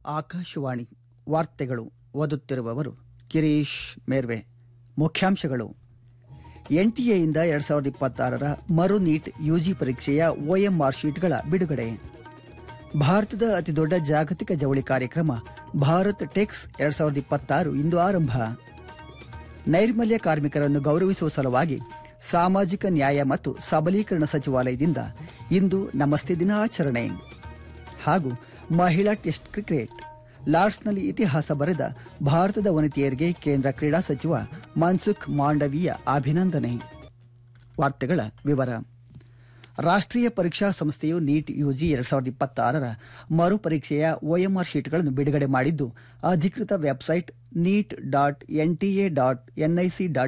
ಆಕಾಶವಾಣಿ ವಾರ್ತೆಗಳು ಓದುತ್ತಿರುವವರು ಗಿರೀಶ್ ಮೇರ್ವೆ ಮುಖ್ಯಾಂಶಗಳು ಎನ್ಟಿಎಯಿಂದ ಎರಡ್ ಸಾವಿರದ ಇಪ್ಪತ್ತಾರರ ಮರು ನೀಟ್ ಯುಜಿ ಪರೀಕ್ಷೆಯ ಒಎಂಆರ್ ಶೀಟ್ಗಳ ಬಿಡುಗಡೆ ಭಾರತದ ಅತಿದೊಡ್ಡ ಜಾಗತಿಕ ಜವಳಿ ಕಾರ್ಯಕ್ರಮ ಭಾರತ್ ಟೆಕ್ಸ್ ಎರಡ್ ಸಾವಿರದ ಇಪ್ಪತ್ತಾರು ಇಂದು ಆರಂಭ ನೈರ್ಮಲ್ಯ ಕಾರ್ಮಿಕರನ್ನು ಗೌರವಿಸುವ ಸಲುವಾಗಿ ಸಾಮಾಜಿಕ ನ್ಯಾಯ ಮತ್ತು ಸಬಲೀಕರಣ ಸಚಿವಾಲಯದಿಂದ ಇಂದು ನಮಸ್ತೆ ದಿನ ಆಚರಣೆ ಹಾಗೂ ಮಹಿಳಾ ಟೆಸ್ಟ್ ಕ್ರಿಕೆಟ್ ಲಾರ್ಡ್ಸ್ನಲ್ಲಿ ಇತಿಹಾಸ ಬರೆದ ಭಾರತದ ವನಿತೆಯರಿಗೆ ಕೇಂದ್ರ ಕ್ರೀಡಾ ಸಚಿವ ಮನ್ಸುಖ್ ಮಾಂಡವೀಯ ಅಭಿನಂದನೆ ವಾರ್ತೆಗಳ ವಿವರ ರಾಷ್ಟ್ರೀಯ ಪರೀಕ್ಷಾ ಸಂಸ್ಥೆಯು ನೀಟ್ ಯುಜಿ ಎರಡ್ ಸಾವಿರದ ಇಪ್ಪತ್ತಾರರ ಮರು ಪರೀಕ್ಷೆಯ ಒಎಂಆರ್ ಶೀಟ್ಗಳನ್ನು ಬಿಡುಗಡೆ ಮಾಡಿದ್ದು ಅಧಿಕೃತ website NEET dot NTA dot NIC dot